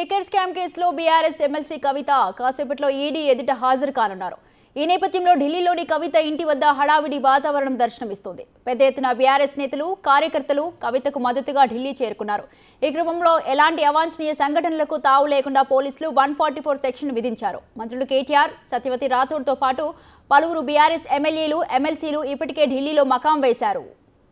liquor scam కేసులో BRS MLC Kavitha కాసేపట్లో ED ఎదుట హాజరు కానున్నారు ఈ నేపథ్యంలో ఢిల్లీలోని కవిత ఇంటి వద్ద హడావిడి వాతావరణం దర్శనమిస్తోంది పెద్ద ఎత్తున బీఆర్ఎస్ నేతలు కార్యకర్తలు కవితకు మద్దతుగా ఢిల్లీ చేరుకున్నారు ఈ క్రమంలో ఎలాంటి అవాంఛనీయ సంఘటనలకు తావు లేకుండా పోలీసులు వన్ ఫార్టీ ఫోర్ సెక్షన్ విధించారు మంత్రులు కేటీఆర్ సత్యవతి రాథోడ్తో పాటు పలువురు బీఆర్ఎస్ ఎమ్మెల్యేలు ఎమ్మెల్సీలు ఇప్పటికే ఢిల్లీలో మకాం వేశారు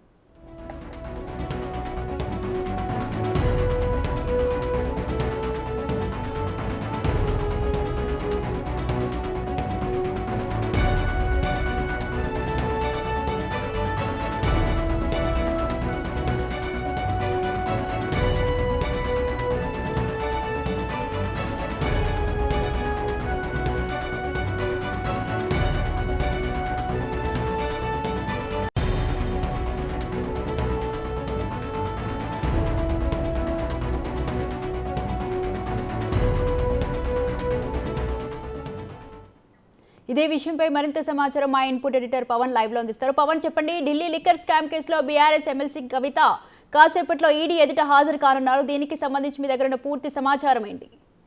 ఇదే విషయంపై మరింత సమాచారం మా ఇన్పుట్ ఎడిటర్ పవన్ లైవ్ లో అందిస్తారు పవన్ చెప్పండి ఢిల్లీ లిక్కర్ స్కామ్ కేసులో బీఆర్ఎస్ ఎమ్మెల్సీ కవిత కాసేపట్లో ఈడీ ఎదుట హాజరు కానున్నారు దీనికి సంబంధించి మీ దగ్గర ఉన్న పూర్తి సమాచారం ఏంటి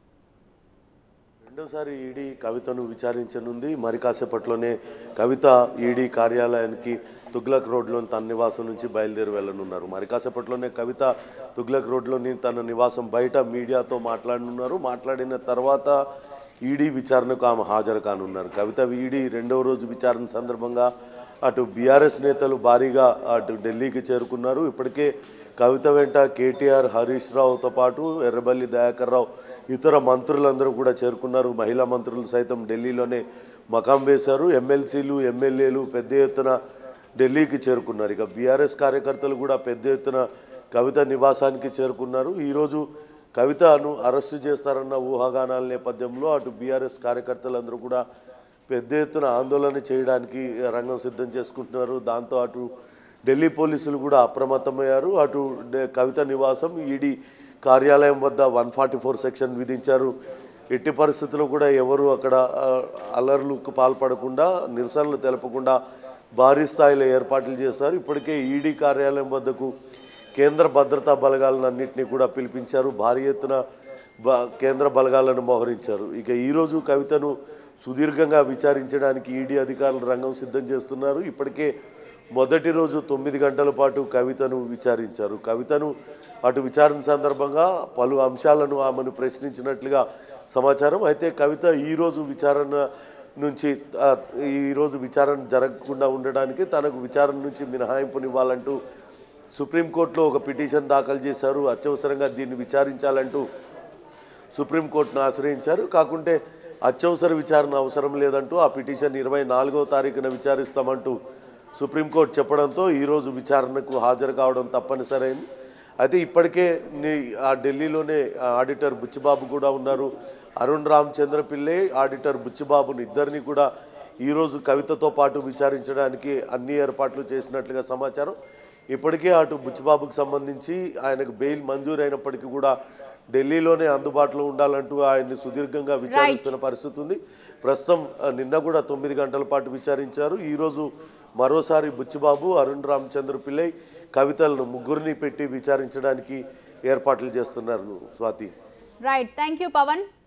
రెండోసారి ఈడీ కవితను విచారించనుంది మరి కాసేపట్లోనే కవిత ఈడీ కార్యాలయానికి తుగ్లక్ రోడ్లోని తన నివాసం నుంచి బయలుదేరి వెళ్ళనున్నారు మరి కాసేపట్లోనే కవిత తుగ్లక్ రోడ్లోని తన నివాసం బయట మీడియాతో మాట్లాడనున్నారు మాట్లాడిన తర్వాత ఈడీ విచారణకు ఆమె హాజరు కానున్నారు కవిత ఈడీ రెండవ రోజు విచారణ సందర్భంగా అటు బీఆర్ఎస్ నేతలు భారీగా అటు ఢిల్లీకి చేరుకున్నారు ఇప్పటికే కవిత వెంట కేటీఆర్ హరీష్ రావుతో పాటు ఎర్రబల్లి దయాకర్ రావు ఇతర మంత్రులందరూ కూడా చేరుకున్నారు మహిళా మంత్రులు సైతం ఢిల్లీలోనే మకాం వేశారు ఎమ్మెల్సీలు ఎమ్మెల్యేలు పెద్ద ఎత్తున ఢిల్లీకి చేరుకున్నారు ఇక బీఆర్ఎస్ కార్యకర్తలు కూడా పెద్ద ఎత్తున కవిత నివాసానికి చేరుకున్నారు ఈరోజు కవితను అరెస్టు చేస్తారన్న ఊహాగానాల నేపథ్యంలో అటు బీఆర్ఎస్ కార్యకర్తలందరూ కూడా పెద్ద ఎత్తున ఆందోళన చేయడానికి రంగం సిద్ధం చేసుకుంటున్నారు దాంతో అటు ఢిల్లీ పోలీసులు కూడా అప్రమత్తమయ్యారు అటు డే- కవిత నివాసం ఈడీ కార్యాలయం వద్ద వన్ ఫార్టీ ఫోర్ సెక్షన్ విధించారు ఎట్టి పరిస్థితుల్లో కూడా ఎవరు అక్కడ ఆ, అల్లర్లకు పాల్పడకుండా నిరసనలు తెలపకుండా భారీ స్థాయిలో ఏర్పాట్లు చేశారు ఇప్పటికే ఈడీ కార్యాలయం వద్దకు కేంద్ర భద్రతా బలగాలను అన్నింటినీ కూడా పిలిపించారు భారీ ఎత్తున బ కేంద్ర బలగాలను మోహరించారు ఇక ఈరోజు కవితను సుదీర్ఘంగా విచారించడానికి ఈడీ అధికారులు రంగం సిద్ధం చేస్తున్నారు ఇప్పటికే మొదటి రోజు తొమ్మిది గంటల పాటు కవితను విచారించారు కవితను అటు విచారణ సందర్భంగా పలు అంశాలను ఆమెను ప్రశ్నించినట్లుగా సమాచారం అయితే కవిత ఈరోజు విచారణ నుంచి ఆ, ఈరోజు విచారణ జరగకుండా ఉండడానికి తనకు విచారణ నుంచి మినహాయింపునివ్వాలంటూ సుప్రీంకోర్టులో ఒక పిటిషన్ దాఖలు చేశారు అత్యవసరంగా దీన్ని విచారించాలంటూ సుప్రీంకోర్టును ఆశ్రయించారు కాకుంటే అత్యవసర విచారణ అవసరం లేదంటూ ఆ పిటిషన్ ఇరవై నాలుగో తారీఖున విచారిస్తామంటూ సుప్రీంకోర్టు చెప్పడంతో ఈరోజు విచారణకు హాజరు కావడం తప్పనిసరైంది అయితే ఇప్పటికే నీ- ఆ ఢిల్లీలోనే ఆ ఆడిటర్ బుచ్చిబాబు కూడా ఉన్నారు అరుణ్ రామచంద్ర పిల్లే ఆడిటర్ బుచ్చిబాబును ఇద్దరిని కూడా ఈరోజు కవితతో పాటు విచారించడానికి అన్ని ఏర్పాట్లు చేసినట్లుగా సమాచారం ఇప్పటికే అటు బుచ్చిబాబుకు సంబంధించి ఆయనకు బెయిల్ మంజూరు అయినప్పటికీ కూడా ఢిల్లీలోనే అందుబాటులో ఉండాలంటూ ఆయన్ని సుదీర్ఘంగా విచారిస్తున్న పరిస్థితి ఉంది ప్రస్తుతం ఆ, నిన్న కూడా తొమ్మిది గంటల పాటు విచారించారు ఈరోజు మరోసారి బుచ్చిబాబు అరుణ్ రామచంద్ర పిల్లై కవితలను ముగ్గురిని పెట్టి విచారించడానికి ఏర్పాట్లు చేస్తున్నారు Swathi right thank you Pawan